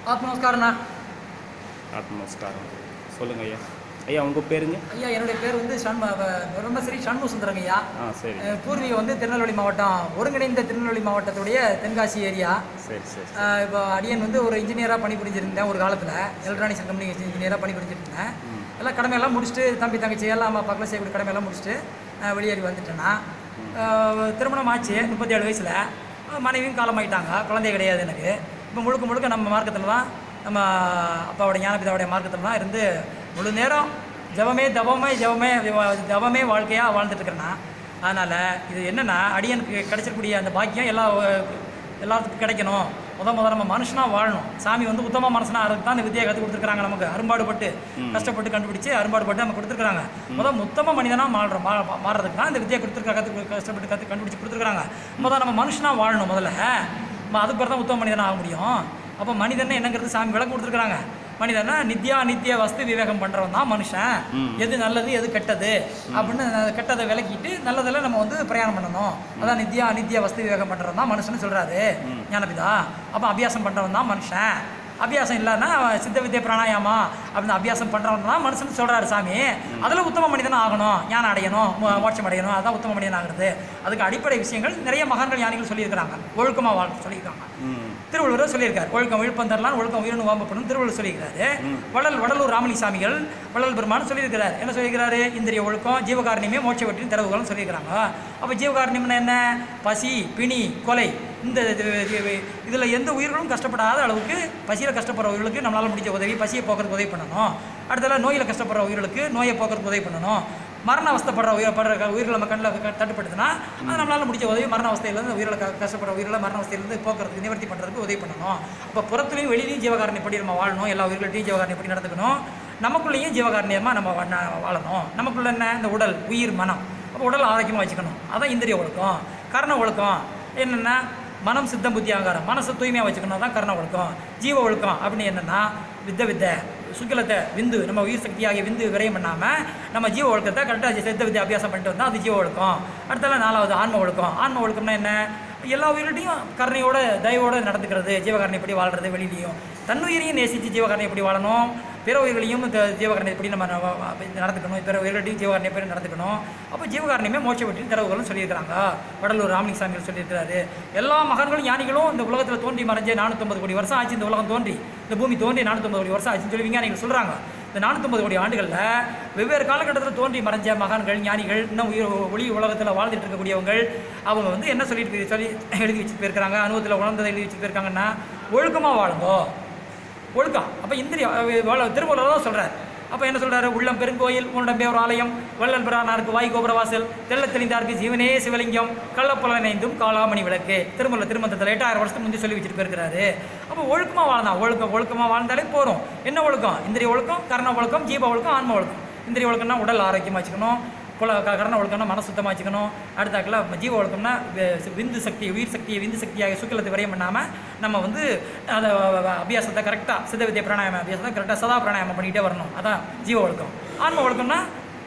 ஆத்ம நமஸ்காரண்ணா ஆத்ம நமஸ்காரம் சொல்லுங்க ஐயா ஐயா உங்கள் பேருங்க ஐயா என்னுடைய பேர் வந்து சண்ம பிரம்மஸ்ரீ சண்முக சுந்தரங்க ஐயா ஆ சரி அஹ் பூர்வீகம் வந்து திருநெல்வேலி மாவட்டம் ஒருங்கிணைந்த திருநெல்வேலி மாவட்டத்துடைய தென்காசி ஏரியா சரி சரி அஹ் இப்போ அடியன் வந்து ஒரு இன்ஜினியராக பணிபுரிஞ்சிருந்தேன் ஒரு காலத்தில் எலக்ட்ரானிக்ஸ் கம்யூனிகேஷன் இன்ஜினியராக பணிபுரிஞ்சிருந்தேன் எல்லாம் கடமையெல்லாம் முடிச்சுட்டு தம்பி தங்கச்சி எல்லாம் அம்மா பக்கம் செய்யக்கூடிய கடமையெல்லாம் முடிச்சுட்டு அஹ் வெளியேறி வந்துட்டேன்னா அஹ் திருமணம் ஆச்சு முப்பத்தி ஏழு வயசில் மனைவியும் காலமாயிட்டாங்க குழந்தை கிடையாது எனக்கு இப்போ முழுக்க முழுக்க நம்ம மார்க்கத்தில் தான் நம்ம அப்பாவோட ஞானபிதாவுடைய மார்க்கத்தில் தான் இருந்து முழு நேரம் ஜபமே தவமே ஜபமே தவமே வாழ்க்கையாக வாழ்ந்துட்டு இருக்கிறேன்னா அதனால் இது என்னென்னா அடியனுக்கு கிடைச்சிருக்கூடிய அந்த பாக்கியம் எல்லா எல்லாத்துக்கும் கிடைக்கணும் முத முத நம்ம மனுஷனாக வாழணும் சாமி வந்து உத்தம மனுஷனா அதுக்கு தான் இந்த வித்தியை கற்றுக் கொடுத்துருக்காங்க நமக்கு அரும்பாடுபட்டு கஷ்டப்பட்டு கண்டுபிடிச்சு அரும்பாடுபட்டு நம்ம கொடுத்துருக்காங்க முதல் உத்தம மனிதனாக மாறுற மா மாறுறதுக்கு தான் இந்த வித்தியை கொடுத்துருக்காங்க கற்று கஷ்டப்பட்டு கற்று கண்டுபிடிச்சு கொடுத்துருக்காங்க முதல் நம்ம மனுஷனாக வாழணும் முதல்ல நம்ம அதுக்கு பிறகு தான் உத்தம மனிதனாக ஆக முடியும் அப்போ மனிதன் என்னங்கிறது சாமி விளக்கம் கொடுத்துருக்காங்க மனிதனா நித்யா நித்திய வஸ்து விவேகம் பண்ணுறவன் தான் மனுஷன் எது நல்லது எது கெட்டது அப்படின்னு கெட்டதை விலக்கிட்டு நல்லதெல்லாம் நம்ம வந்து பிரயாணம் பண்ணணும் அதான் நித்யா நித்திய வஸ்து விவேகம் பண்ணுறவன் தான் மனுஷன் சொல்கிறாரு ஞானபிதா அப்போ அபியாசம் பண்ணுறவன் தான் மனுஷன் அபியாசம் இல்லைன்னா சித்த வித்யை பிராணாயாமா அப்படின்னு அபியாசம் பண்ணுறவன் தான் மனுஷன் சொல்கிறாரு சாமி அதில் உத்தம மனிதன் ஆகணும் ஞானம் அடையணும் மோ- மோட்சம் அடையணும் அதான் உத்தம மனிதன் ஆகிறது அதுக்கு அடிப்படை விஷயங்கள் நிறைய மகான்கள் ஞானிகள் சொல்லியிருக்கிறாங்க ஒழுக்கமாக வாழ் சொல்லியிருக்காங்க ம் திருவள்ளுவர் சொல்லியிருக்கார் ஒழுக்கம் விழுப்பம் தரலாம் ஒழுக்கம் உயிரினு வாம்பப்படும் திருவள்ளுவர் சொல்லியிருக்காரு வள்ளல் வடலூர் ராமலிங்க சாமிகள் வள்ளல் பெருமான் சொல்லியிருக்கிறார் என்ன சொல்லியிருக்கிறாரு இந்திரிய ஒழுக்கம் ஜீவகாரணியமே மோட்ச வெற்றின் திறவுகள்னு சொல்லியிருக்கிறாங்க அப்போ ஜீவகாரணியம்னா என்ன பசி பிணி கொலை இந்த இதில் எந்த உயிர்களும் கஷ்டப்படாத அளவுக்கு பசியில் கஷ்டப்படுற உயிர்களுக்கு நம்மளால் முடிஞ்ச உதவி பசியை போக்குறதுக்கு உதவி பண்ணணும் அடுத்தல நோயில் கஷ்டப்படுற உயிர்களுக்கு நோயை போக்குறதுக்கு உதவி பண்ணணும் மரண அவஸ்தைப்படுற உயிர் படுற க- உயிர்கள் நம்ம கண்ணில் தட்டுப்படுதுன்னா அது நம்மளால் முடிஞ்ச உதவி மரண அவஸ்தையிலேருந்து உயிரில் க கஷ்டப்படுற உயிரில் மரண அவஸ்தையிலேருந்து போக்குறதுக்கு நிவர்த்தி பண்ணுறதுக்கு உதவி பண்ணணும் அப்போ புறத்துலையும் வெளியிலையும் ஜீவகாரணிப்படி நம்ம வாழணும் எல்லா உயிர்கள்ட்டையும் ஜீவகாரணிப்படி நடந்துக்கணும் நமக்குள்ளேயும் ஜீவகாரணியமாக நம்ம வா- நா- வாழணும் நமக்குள்ள என்ன இந்த உடல் உயிர் மனம் அப்போ உடல் ஆரோக்கியமாக வச்சுக்கணும் அதான் இந்திரிய ஒழுக்கம் கரண ஒழுக்கம் என்னென்னா மனம் சித்தம் புத்தி அகங்காரம் மனசை தூய்மையாக வச்சுக்கணும் தான் கர்ண ஒழுக்கம் ஜீவ ஒழுக்கம் அப்படின்னு என்னென்னா வித்த வித்தை சுக்கிலத்தை விந்து நம்ம உயிர் சக்தியாகிய விந்து விரயம் பண்ணாமல் நம்ம ஜீவ ஒழுக்கத்தை கரெக்டாக சித்த வித்தை அபியாசம் பண்ணிட்டு வந்தால் அது ஜீவ ஒழுக்கம் அடுத்தல நாலாவது ஆன்ம ஒழுக்கம் ஆன்ம ஒழுக்கம்னா என்ன எல்லா உயிரிட்டையும் கருணையோட தயவோட நடந்துக்கிறது ஜீவகாரணை எப்படி வாழ்றது வெளியிலையும் தன்னுயிரையும் நேசித்து ஜீவகாரணை எப்படி வாழணும் பிற உயிர்களையும் இந்த ஜீவகாரணை எப்படி நம்ம ந- வ- வ- நடந்துக்கணும் பிற உயிர்களையும் ஜீவகாரணை எப்படி நடந்துக்கணும் அப்போ ஜீவகாரணியமே மோட்ச வெற்றின் தரவுகளும் சொல்லியிருக்கிறாங்க வடலூர் ராமலிங்க சாமிகள் சொல்லியிருக்கிறாரு எல்லா மகன்களும் ஞானிகளும் இந்த உலகத்தில் தோன்றி மறைஞ்ச நானூற்றம்பது கோடி வருஷம் ஆச்சு இந்த உலகம் தோன்றி இந்த பூமி தோன்றி நானூற்றம்பது கோடி வருஷம் ஆச்சுன்னு சொல்லி விஞ்ஞானிகள் சொல்கிறாங்க இந்த நானூற்றம்பது கோடி ஆண்டுகளில் வெவ்வேறு காலகட்டத்தில் தோன்றி மறைஞ்ச மகான்கள் ஞானிகள் இன்னும் உயிர் ஒளி உலகத்தில் வாழ்ந்துட்டு இருக்கக்கூடியவங்க அவங்க வந்து என்ன சொல்லிட்டு சொல்லி எழுதி வச்சுட்டு போயிருக்கிறாங்க அனுபவத்தில் உணர்ந்ததை எழுதி வச்சுட்டு போயிருக்காங்கன்னா ஒழுக்கமாக வாழுங்கோ ஒழுக்கம் அப்போ இந்திரிய திருமூலர் தான் சொல்கிறார் அப்போ என்ன சொல்றாரு உள்ளம் பெருங்கோயில் உன்னுடம்பே ஒரு ஆலயம் வள்ளல் பிரானாருக்கு வாய் கோபுரவாசல் தெள்ள தெளிந்தாருக்கு ஜீவனே சிவலிங்கம் கள்ளப்புலனைந்தும் காளாமணி விளக்கு திருமூல திருமந்தத்தில் எட்டாயிரம் வருஷத்துக்கு முந்தி சொல்லி வச்சுட்டு போயிருக்கிறாரு அப்போ ஒழுக்கமாக வாழ்ந்தான் ஒழுக்கம் ஒழுக்கமாக வாழ்ந்தாலே போகிறோம் என்ன ஒழுக்கம் இந்திரிய ஒழுக்கம் கர்ண ஒழுக்கம் ஜீவ ஒழுக்கம் ஆன்ம ஒழுக்கம் இந்திரிய ஒழுக்கம்னா உடல் ஆரோக்கியமாக வச்சுக்கணும் புல க- கரண ஒழுக்கம்னா மன சுத்தமாக வச்சுக்கணும் அடுத்தாக்கில் ஜீவ ஒழுக்கம்னா வி- விந்து சக்தி உயிர் சக்தியை விந்து சக்தியாக சுக்கிலத்தை விரயம் பண்ணாமல் நம்ம வந்து அதை அபியாசத்தை கரெக்டாக சித்த வித்யா பிராணாயாம அபியாசத்தை கரெக்டாக சதா பிராணாயாமம் பண்ணிகிட்டே வரணும் அதான் ஜீவ ஒழுக்கம் ஆன்ம ஒழுக்கம்னா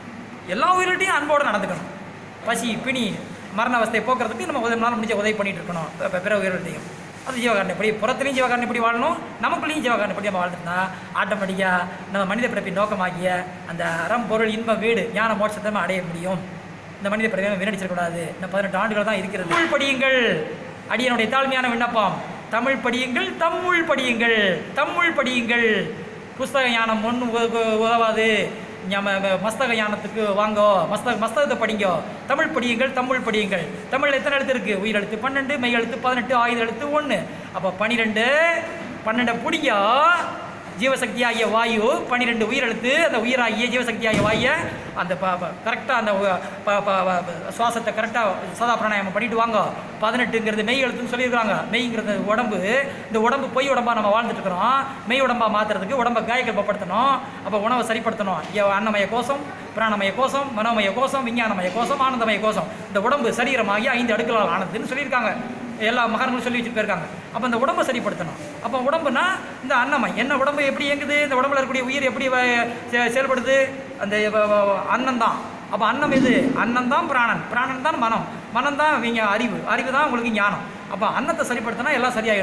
எல்லா உயிரிட்டையும் அன்போடு நடந்துக்கணும் பசி பிணி மரண அவஸ்தையை போக்குறதுக்கு நம்ம உதவி நம்மளால முடிஞ்ச உதவி பண்ணிட்டு இருக்கணும் ப- ப- பிற உயிரிட்டையும் அது ஜீவகாரணம் எப்படி புறத்துலையும் ஜீவகாரணம் எப்படி வாழணும் நமக்குள்ளேயும் ஜீவகாரணம் எப்படி நம்ம வாழ்ந்துருந்தா ஆட்டோமேட்டிக்காக நம்ம மனித பிறப்பின் நோக்கமாகிய அந்த அறம் பொருள் இன்ப வீடு ஞான மோட்சத்தை நம்ம அடைய முடியும் இந்த மனித பிறவை நம்ம வீணடிச்சிடக்கூடாது இந்த பதினெட்டு ஆண்டுகள் தான் இருக்கிறது தமிழ் படியுங்கள் அடியனுடைய தாழ்மையான விண்ணப்பம் தமிழ் படியுங்கள் தம்முள் படியுங்கள் தம்முள் படியுங்கள் புஸ்தக ஞானம் ஒன்றும் உதவாது ஞாம- வ- மஸ்தக ஞானத்துக்கு வாங்கோ மஸ்தக மஸ்தகத்தை படிங்கோ தமிழ் படியுங்கள் தமிழ் படியுங்கள் தமிழ் எத்தனை எழுத்து இருக்குது உயிர் எழுத்து பன்னெண்டு மெய் எழுத்து பதினெட்டு ஆயுத எழுத்து ஒன்று அப்போ பன்னிரெண்டு பன்னெண்டை பிடிங்கோ ஜீவசக்தியாகிய வாயு பன்னிரெண்டு உயிரெழுத்து அந்த உயிராகிய ஜீவசக்தியாகிய வாயை அந்த ப கரெக்டாக அந்த உ- ப ப ப- சுவாசத்தை கரெக்டாக சதா பிராணாயாமம் பண்ணிட்டு வாங்க பதினெட்டுங்கிறது மெய் எழுத்துன்னு சொல்லியிருக்காங்க மெய்ங்கிறது உடம்பு இந்த உடம்பு பொய் உடம்பா நம்ம வாழ்ந்துட்டு இருக்கிறோம் மெய் உடம்பா மாற்றுறதுக்கு உடம்பை காயக்கல்பப்படுத்தணும் அப்போ உணவை சரிப்படுத்தணும் ஐயோ, அன்னமய கோஷம் பிராணமய கோஷம் மனோமய கோஷம் விஞ்ஞானமய கோஷம் ஆனந்தமய கோஷம் இந்த உடம்பு சரீரமாகி ஐந்து அடுக்களால் ஆனதுன்னு சொல்லியிருக்காங்க எல்லா மகான்களும் சொல்லி வச்சுட்டு போயிருக்காங்க அப்போ அந்த உடம்பை சரிப்படுத்தணும் அப்போ உடம்புனா இந்த அன்னமய் என்ன உடம்பு எப்படி இயங்குது இந்த உடம்புல இருக்கக்கூடிய உயிர் எப்படி வ- செ- செயல்படுது அந்த அன்னம் தான் அப்போ அன்னம் எது அன்னம் தான் பிராணன் பிராணன் தான் மனம் மனம் தான் இவங்க அறிவு அறிவு தான் உங்களுக்கு ஞானம் அப்போ அன்னத்தை சரிப்படுத்தினா எல்லாம் சரியாயிடும்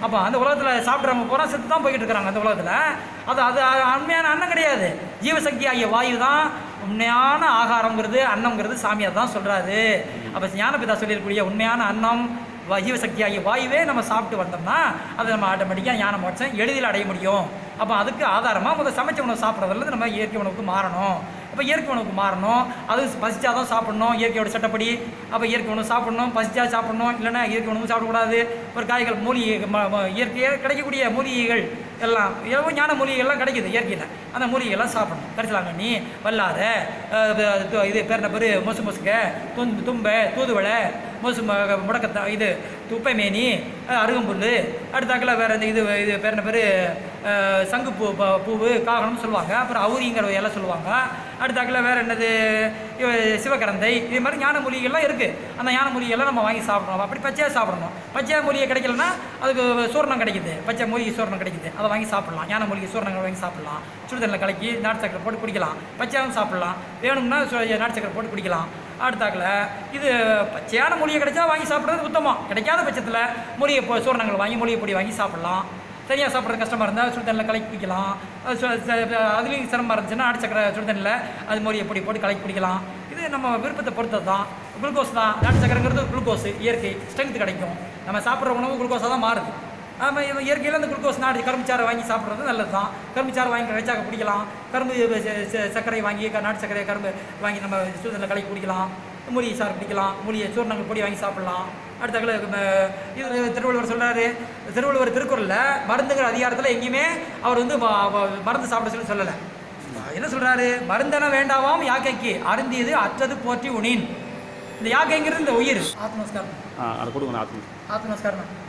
அப்போ அந்த உலகத்தில் சாப்பிட்றவங்க பூரா செத்து தான் போய்கிட்டு இருக்கிறாங்க அந்த உலகத்தில் அது அது உண்மையான அன்னம் கிடையாது ஜீவசக்தி ஆகிய வாயு தான் உண்மையான ஆகாரங்கிறது அன்னம்ங்கிறது சாமியார் தான் சொல்கிறாரு அப்போ ஞானபிதா சொல்லியிருக்கக்கூடிய உண்மையான அன்னம் வ- ஜீவசக்தி ஆகிய வாயுவே நம்ம சாப்பிட்டு வந்தோம்னா அதை நம்ம ஆட்டோமேட்டிக்காக ஞான மோட்சம் எளிதில் அடைய முடியும் அப்போ அதுக்கு ஆதாரமாக முதல் சமைச்ச உணவு சாப்பிட்றதுலேருந்து நம்ம இயற்கை உணவுக்கு மாறணும் அப்போ இயற்கை உணவுக்கு மாறணும் அது பசிச்சா தான் சாப்பிடணும் இயற்கையோட சட்டப்படி அப்போ இயற்கை உணவு சாப்பிடணும் பசிச்சா சாப்பிடணும் இல்லைன்னா இயற்கை உணவு சாப்பிடக்கூடாது ஒரு காய்கள் மூலிகை ம- ம- இயற்கையாக கிடைக்கக்கூடிய மூலிகைகள் எல்லாம் எவ்வளோ ஞான மூலிகைகள்லாம் கிடைக்குது இயற்கையில் அந்த மூலிகைகள்லாம் சாப்பிடணும் கரிசலாங்கண்ணி வல்லாத அஹ், இது- இது- இது பேர் என்ன பேர் மொசு மொசுக்க தும் தும்பை தூதுவளை மொசு ம- முடக்கத்தா இது துப்பைமேனி அஹ், அருகம்புல் அடுத்தாக்கில் வேறு இந்த இது இது பேர் என்ன பேர் சங்குப்பூ ப- பூவு காகணம்னு சொல்லுவாங்க அப்புறம் அவுரிங்கிற இலை சொல்லுவாங்க அடுத்தாக்கில் வேறு என்னது இவ சிவகரந்தை இது மாதிரி ஞான மூலிகைகள்லாம் இருக்குது அந்த ஞான மூலிகைகள்லாம் நம்ம வாங்கி சாப்பிடணும் அப்படி பச்சையாக சாப்பிடணும் பச்சையாக மூலிகை கிடைக்கலன்னா அதுக்கு சூரணம் கிடைக்குது பச்சை மூலிகை சூரணம் கிடைக்குது அதை வாங்கி சாப்பிடலாம் ஞான மூலிகை சூரணங்கள் வாங்கி சாப்பிடலாம் சுடுதண்ணில் கலக்கி நாட்டு சக்கரை போட்டு குடிக்கலாம் பச்சையாகவும் சாப்பிடலாம் வேணும்னா சு- நாட்டு சக்கரை போட்டு குடிக்கலாம் அடுத்தாக்கில் இது பச்சையான மூலிகை கிடைச்சா வாங்கி சாப்பிட்றது உத்தமம் கிடைக்காத பட்சத்தில் மூலிகை பொ சூரணங்கள் வாங்கி மூலிகை பொடி வாங்கி சாப்பிடலாம் சரியாக சாப்பிட்றது கஷ்டமாக இருந்தால் சுடுதண்ணில் கலக்கி குடிக்கலாம் அது சு- ச- அதுலேயும் சிரமமாக இருந்துச்சுன்னா நாட்டு சக்கரை சுடுதண்ணில் அது மூலிகை பொடி போட்டு கலக்கி குடிக்கலாம் இது நம்ம விருப்பத்தை பொறுத்தது தான் குளுக்கோஸ் தான் நாட்டு சக்கரைங்கிறது குளுக்கோஸ் இயற்கை ஸ்ட்ரென்த் கிடைக்கும் நம்ம சாப்பிட்ற உணவு குளுக்கோஸாக தான் மாறுது ஆமாம் இது இயற்கையில் இந்த குளுக்கோஸ் நாடு கரும்புச்சாறு வாங்கி சாப்பிட்றது நல்லது தான் கரும்புச்சாறு வாங்கி கிடைச்சாக்க குடிக்கலாம் கரும்பு ச- ச- சர்க்கரை வாங்கி க- நாட்டு சர்க்கரை கரும்பு வாங்கி நம்ம சூழ்நிலை கலக்கி குடிக்கலாம் மூலிகை சாறு குடிக்கலாம் மூலிகை சூர்ணங்கள் பொடி வாங்கி சாப்பிடலாம் அடுத்தாக்கில் இது திருவள்ளுவர் சொல்கிறாரு திருவள்ளுவர் திருக்குறளில் மருந்துங்கிற அதிகாரத்தில் எங்கேயுமே அவர் வந்து ம- ம- மருந்து சாப்பிட சொல்லி சொல்லலை என்ன சொல்கிறாரு மருந்தென வேண்டாவாம் யாக்கைக்கு அருந்தியது அற்றது போற்றி உனின் இந்த யாக்கைங்கிறது இந்த உயிர் ஆத்ம நமஸ்காரம் ஆ அதை கொடுங்க ஆத்மா ஆத்ம நமஸ்காரம்